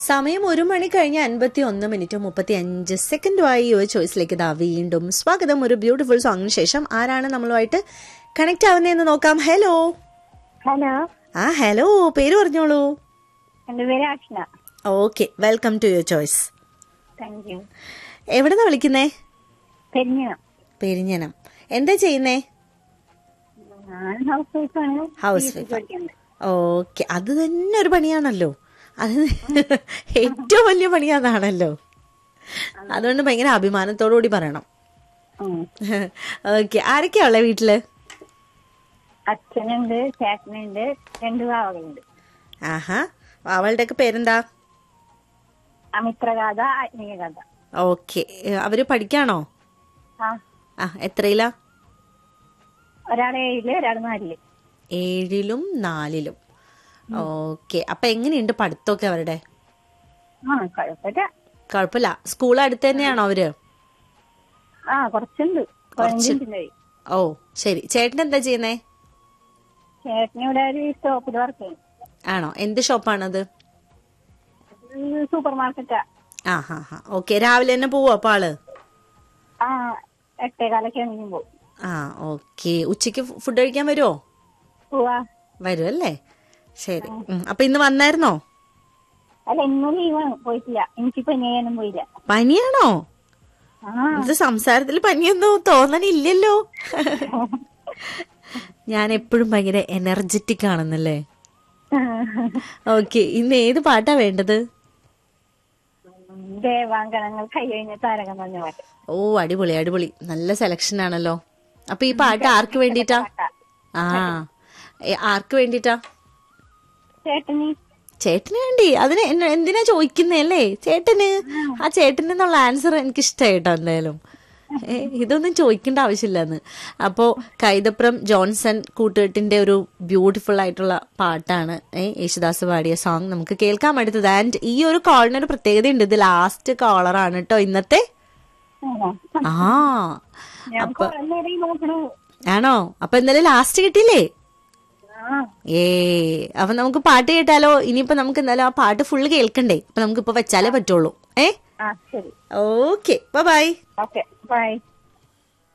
സമയം ഒരു മണി കഴിഞ്ഞ് അൻപത്തി ഒന്ന് മിനിറ്റ് മുപ്പത്തി അഞ്ച് സെക്കൻഡുമായി യുവ ചോയ്സിലേക്ക് ഇതാ വീണ്ടും സ്വാഗതം ഒരു ബ്യൂട്ടിഫുൾ സോങ്ങിന് ശേഷം ആരാണ് നമ്മളുമായിട്ട് കണക്ട് ആവുന്നതെന്ന് നോക്കാം ഹലോ ഹലോ ആ ഹലോ പേര് പറഞ്ഞോളൂ എന്റെ പേര് Akshana okay welcome to your choice thank you എവിടെന്നാ വിളിക്കുന്നേ പെരിഞ്ഞണം പെരിഞ്ഞനം എന്താ ചെയ്യുന്നേ ഞാൻ ഹൗസ് വൈഫ് ആണ് House PhD wife. പഠിക്കുന്നത്. ഓക്കെ അത് തന്നെ ഒരു പണിയാണല്ലോ അത് ഏറ്റവും വലിയ പണി അതാണല്ലോ അതുകൊണ്ട് ഭയങ്കര അഭിമാനത്തോടു കൂടി പറയണം ഉം. ഓക്കെ ആരൊക്കെയാ ഉള്ളത് വീട്ടില് അച്ഛനുണ്ട് ചേട്ടനുണ്ട് രണ്ട് വാവകളുണ്ട് ആഹാ അവളുടെ ഒക്കെ പേരെന്താ അമിത്രഗാഥ ആത്മീയഗാഥ ഓക്കെ അവര് പഠിക്കാണോ ആ ആ എത്രയിലാ ഒരാൾ ഏഴില് ഒരാൾ നാലില് ഏഴിലും നാലിലും ഓക്കെ അപ്പൊ എങ്ങനെയുണ്ട് പഠിത്തമൊക്കെ അവരുടെ ആ കുഴപ്പമില്ല കുഴപ്പമില്ല സ്കൂൾ അടുത്ത് തന്നെയാണോ അവര് ആ കുറച്ചുണ്ട് പതിനഞ്ചിണ്ടായി ഓ ശരി ചേട്ടൻ എന്താ ചെയ്യുന്നേ ചേട്ടന് ഇവിടെ ഒരു ഷോപ്പിൽ വർക്ക് ചെയ്യും ആണോ എന്ത് ഷോപ്പാണത് സൂപ്പർ മാർക്കറ്റാ ആ ഹാ ഹാ ഓക്കെ രാവിലെ തന്നെ പോവോ അപ്പൊ ആള് ആ എട്ടേകാലൊക്കെ ആണെങ്കിലും പോകും ആ ഓക്കെ ഉച്ചക്ക് ഫുഡ് കഴിക്കാൻ വരുമോ പോവാ വരും അല്ലേ ശരി ഉം, അപ്പൊ ഇന്ന് വന്നായിരുന്നോ അല്ല ഇന്നും ലീവാണ് പോയിട്ടില്ല എനിക്ക് പനി ചെയ്യാനും പോയില്ല പനിയാണോ ആ ഇത് സംസാരത്തിൽ പനിയൊന്നും തോന്നണില്ലല്ലോ ഞാൻ എപ്പോഴും ഭയങ്കര എനർജറ്റിക് ആണെന്നല്ലേ ഓക്കെ ഇന്ന് ഏത് പാട്ടാ വേണ്ടത് ദേവാങ്കണങ്ങൾ കൈയൊഴിഞ്ഞ താരകം പറഞ്ഞ പാട്ട് ഓ അടിപൊളി അടിപൊളി നല്ല സെലക്ഷൻ ആണല്ലോ അപ്പൊ ഈ പാട്ട് ആർക്ക് വേണ്ടിട്ടാ ആ ഏ, ആർക്ക് വേണ്ടിട്ടാ ചേട്ടന് ചേട്ടന് വേണ്ടി അതിന് എന്ന- എന്തിനാ ചോദിക്കുന്നേ അല്ലേ ചേട്ടന് ആ ചേട്ടന് എന്നുള്ള ആൻസർ എനിക്ക് ഇഷ്ടമായിട്ടോ എന്തായാലും ഏ, ഇതൊന്നും ചോദിക്കേണ്ട ആവശ്യമില്ലെന്ന് അപ്പോ കൈതപ്രം ജോൺസൺ കൂട്ടുകെട്ടിന്റെ ഒരു ബ്യൂട്ടിഫുൾ ആയിട്ടുള്ള പാട്ടാണ് ഏ, യേശുദാസ് പാടിയ സോങ് നമുക്ക് കേൾക്കാൻ അടുത്തത് ആൻഡ് ഈ ഒരു കോളിന് ഒരു പ്രത്യേകത ഉണ്ട് ഇത് ലാസ്റ്റ് കോളറാണ് കേട്ടോ ഇന്നത്തെ ആണോ? ആ ഞാൻ കുറെ നേരം നോക്കണു ആണോ അപ്പൊ എന്തായാലും ലാസ്റ്റ് കിട്ടിയില്ലേ ആ ഏ അപ്പൊ നമുക്ക് പാട്ട് കേട്ടാലോ ഇനിയിപ്പോ നമുക്ക് എന്തായാലും ആ പാട്ട് ഫുള്ള് കേൾക്കണ്ടേ അപ്പൊ നമുക്ക് ഇപ്പൊ വെച്ചാലേ പറ്റുള്ളൂ ഏ ആ ശരി ഓക്കെ ബൈ ഓക്കെ ബൈ